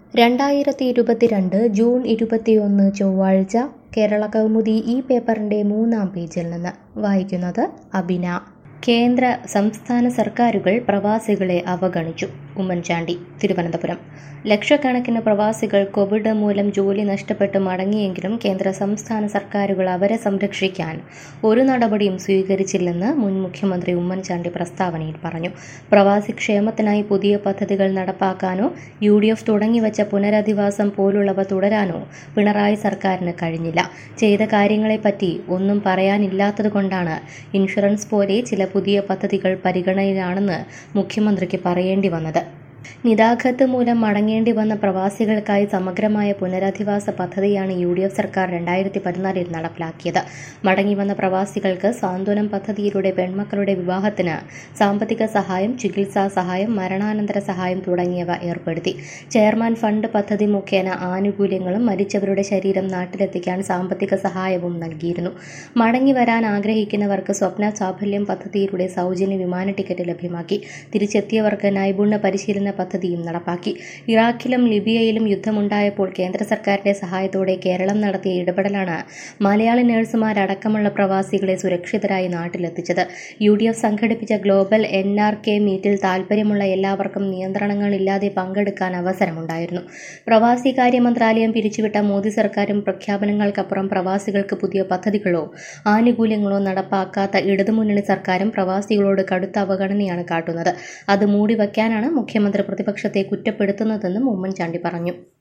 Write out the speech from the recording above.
രണ്ടായിരത്തി ഇരുപത്തിരണ്ട് ജൂൺ ഇരുപത്തിയൊന്ന് ചൊവ്വാഴ്ച കേരള കൗമുദി ഈ പേപ്പറിൻ്റെ മൂന്നാം പേജിൽ നിന്ന് വായിക്കുന്നത് അബിന കേന്ദ്ര സംസ്ഥാന സർക്കാരുകൾ പ്രവാസികളെ അവഗണിച്ചു ഉമ്മൻചാണ്ടി തിരുവനന്തപുരം ലക്ഷക്കണക്കിന് പ്രവാസികൾ കോവിഡ് മൂലം ജോലി നഷ്ടപ്പെട്ട് മടങ്ങിയെങ്കിലും കേന്ദ്ര സംസ്ഥാന സർക്കാരുകൾ അവരെ സംരക്ഷിക്കാൻ ഒരു നടപടിയും സ്വീകരിച്ചില്ലെന്ന് മുൻ മുഖ്യമന്ത്രി ഉമ്മൻചാണ്ടി പ്രസ്താവനയിൽ പറഞ്ഞു പ്രവാസി ക്ഷേമത്തിനായി പുതിയ പദ്ധതികൾ നടപ്പാക്കാനോ യു ഡി എഫ് തുടങ്ങിവച്ച പുനരധിവാസം പോലുള്ളവ തുടരാനോ പിണറായി സർക്കാരിന് കഴിഞ്ഞില്ല ചെയ്ത കാര്യങ്ങളെപ്പറ്റി ഒന്നും പറയാനില്ലാത്തതുകൊണ്ടാണ് ഇൻഷുറൻസ് പോലെ ചില പുതിയ പദ്ധതികൾ പരിഗണനയിലാണെന്ന് മുഖ്യമന്ത്രിക്ക് പറയേണ്ടി വന്നത് നിതാഖത്ത് മൂലം മടങ്ങേണ്ടി വന്ന പ്രവാസികൾക്കായി സമഗ്രമായ പുനരധിവാസ പദ്ധതിയാണ് യു ഡി എഫ് സർക്കാർ രണ്ടായിരത്തി പതിനാലിൽ നടപ്പിലാക്കിയത് മടങ്ങി വന്ന പ്രവാസികൾക്ക് സാന്ത്വനം പദ്ധതിയിലൂടെ പെൺമക്കളുടെ വിവാഹത്തിന് സാമ്പത്തിക സഹായം ചികിത്സാ സഹായം മരണാനന്തര സഹായം തുടങ്ങിയവ ഏർപ്പെടുത്തി ചെയർമാൻ ഫണ്ട് പദ്ധതി മുഖേന ആനുകൂല്യങ്ങളും മരിച്ചവരുടെ ശരീരം നാട്ടിലെത്തിക്കാൻ സാമ്പത്തിക സഹായവും നൽകിയിരുന്നു മടങ്ങി വരാൻ ആഗ്രഹിക്കുന്നവർക്ക് സ്വപ്ന സാഫല്യം പദ്ധതിയിലൂടെ സൗജന്യ വിമാന ടിക്കറ്റ് ലഭ്യമാക്കി തിരിച്ചെത്തിയവർക്ക് നൈപുണ്യ പരിശീലന പദ്ധതിയും നടപ്പാക്കി ഇറാഖിലും ലിബിയയിലും യുദ്ധമുണ്ടായപ്പോൾ കേന്ദ്ര സർക്കാരിന്റെ സഹായത്തോടെ കേരളം നടത്തിയ ഇടപെടലാണ് മലയാളി നഴ്സുമാരടക്കമുള്ള പ്രവാസികളെ സുരക്ഷിതരായി നാട്ടിലെത്തിച്ചത് യു ഡി എഫ് സംഘടിപ്പിച്ച ഗ്ലോബൽ എൻ ആർ കെ മീറ്റിൽ താൽപ്പര്യമുള്ള എല്ലാവർക്കും നിയന്ത്രണങ്ങളില്ലാതെ പങ്കെടുക്കാൻ അവസരമുണ്ടായിരുന്നു പ്രവാസി കാര്യ മന്ത്രാലയം പിരിച്ചുവിട്ട മോദി സർക്കാരും പ്രഖ്യാപനങ്ങൾക്കപ്പുറം പ്രവാസികൾക്ക് പുതിയ പദ്ധതികളോ ആനുകൂല്യങ്ങളോ നടപ്പാക്കാത്ത ഇടതുമുന്നണി സർക്കാരും പ്രവാസികളോട് കടുത്ത അവഗണനയാണ് കാട്ടുന്നത് അത് മൂടിവെക്കാനാണ് മുഖ്യമന്ത്രി പ്രതിപക്ഷത്തെ കുറ്റപ്പെടുത്തുന്നതെന്നും ഉമ്മൻചാണ്ടി പറഞ്ഞു